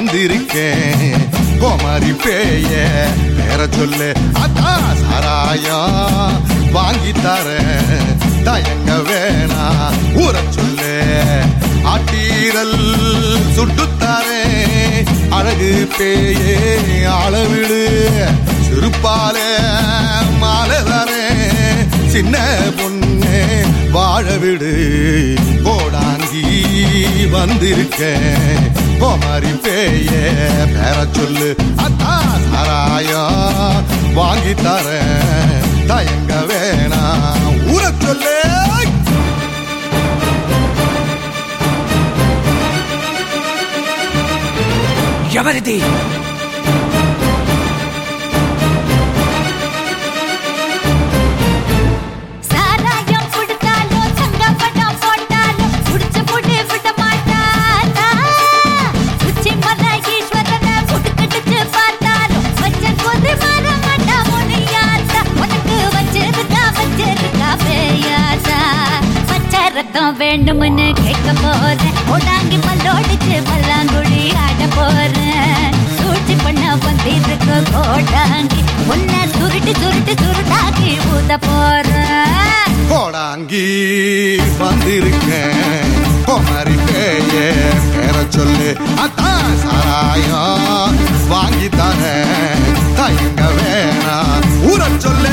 வந்திருக்கேன் கோமாரி பேய பேர சொல்லு அத்தா சாராயம் வாங்கி தரேன் தயங்க வேணா ஊற சொல்லு ஆட்டீரல் சுட்டுத்தாரேன் அழகு பேயே அளவிடு சிறுப்பாலே மாலை தரேன் சின்ன பொண்ணே வாழ விடு கோடாங்கி வந்திருக்கேன் கோமாரி பேய பேர சொல்லு அத்தா சாராயம் வாங்கி தரேன் தயங்க வேணாம் ஊற சொல்லு ఎవరిది சாராயம் குடுத்தாலும் சங்கப்படம் போட்டாலும் குடிச்சு போட்டு விட மாட்டானா உச்சி மலை ஈஸ்வரனை புட்டுக்கிட்டு பார்த்தாலும் வச்சன் கொதி மாற மாட்டா முனியாத்தா உனக்கு வச்சிருக்கா வச்சிருக்கா பேயாத்தா பச்சை ரத்தம் வேண்டும்னு கேட்க போறேன் ஓடாங்கி பல்லோடிச்சு பல்லாங்குழி ஆட போறேன் சூழ்ச்சி பண்ண வந்திருக்க கோடாங்கி உன்னை சுருட்டி சுருட்டி சுருட்டாக்கி ஊத போறேன் கோடாங்கி வந்திருக்கேன் கோமாரி பேய பேர சொல்லு அத்தா சாராயம் வாங்கி தரேன் தயங்க வேணாம் ஊற சொல்லு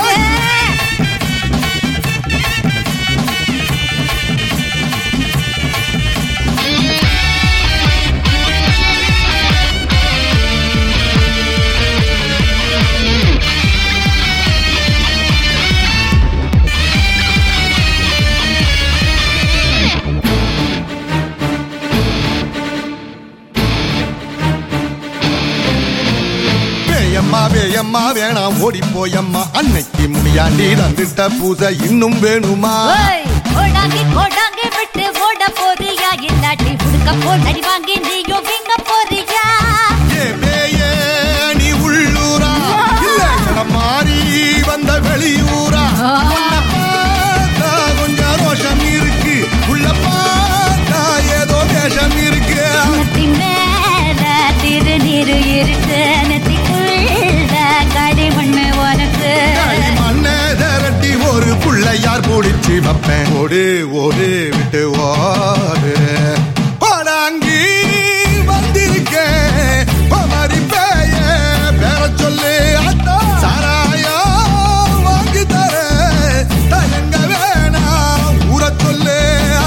வேயம்மா வேயம்மா வேணாம் ஓடி போயம்மா அன்னைக்கு முடியாண்டி தந்துட்ட பூசை இன்னும் வேணுமா ஓய், கோடாங்கி கோடாங்கி விட்டு ஓட போறியா இல்லாட்டி புடுக்க போடடி வாங்கி நீயும் விங்க போறியா ஏ பேயே நீ உள்ளூரா இல்ல இடம் மாறி வந்த வெளியூரா உன்னை பார்த்தா கொஞ்சம் ரோஷம் இருக்கு உள்ள பார்த்தா ஏதோ வேஷம் இருக்கு நெத்தி மேல திருநீரு இருக்கு நெத்திக்குள்ள கடி மண்ணு உனக்கு களி மண்ணை திரட்டி ஒரு புள்ளையார் பிடிச்சி வைப்பேன் ஓடு ஓடு விட்டு ஓடு பாடாங்கி வந்திருக்கேன் பமரி பேய பேர சொல்லு அத்தா சாராயா வாங்கி தர தயங்க வேணாம் ஊற சொல்லு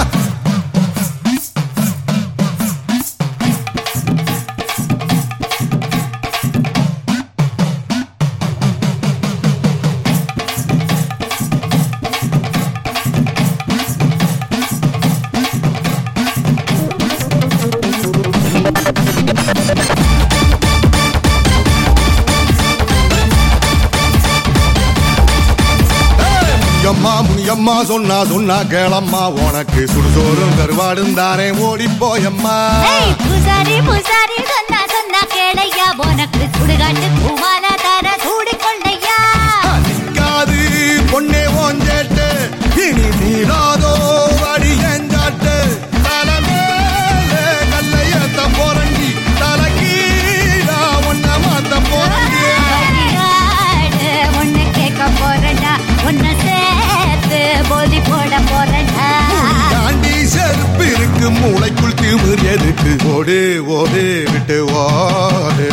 முனியம்மா முனியம்மா சொன்னா சொன்னா கேளம்மா உனக்கு சுடுசோறும் கருவாடும் தானே ஓடி போயம்மா ஏய், பூசாரி பூசாரி சொன்னா சொன்னா கேளையா உனக்கு சுடுகாட்டு பூமால தர சூடி கொள்ளையா நிக்காது பொண்ணே ஓஞ்சேட்டு இனி நீராதோ அடி எஞ்சாட்டு தலைமேல கல்லையத்த போறண்டி தலை கீழா ஒன்ன மாத்த போறண்டி அடியாடு, உன்னை கேட்க போறேன்டா உன்னை சேர்த்து போதி போட போறேன்டா தாண்டி செருப்பு இருக்கு மூளைக்குள் திமிர் எதுக்கு ஓடு ஓடு விட்டு ஓடு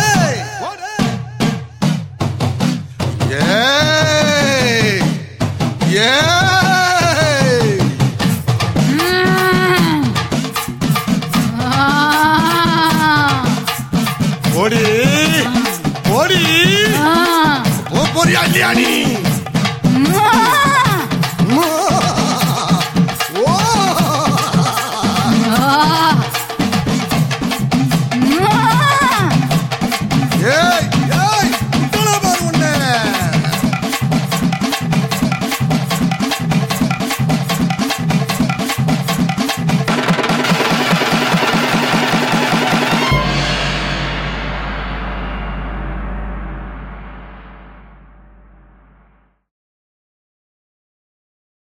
ஏய் ஏய் ம். ஆ. ஓடி ஓடி ஆ. ஓ போறியா இல்லையா நீ ஆ. அம்மா.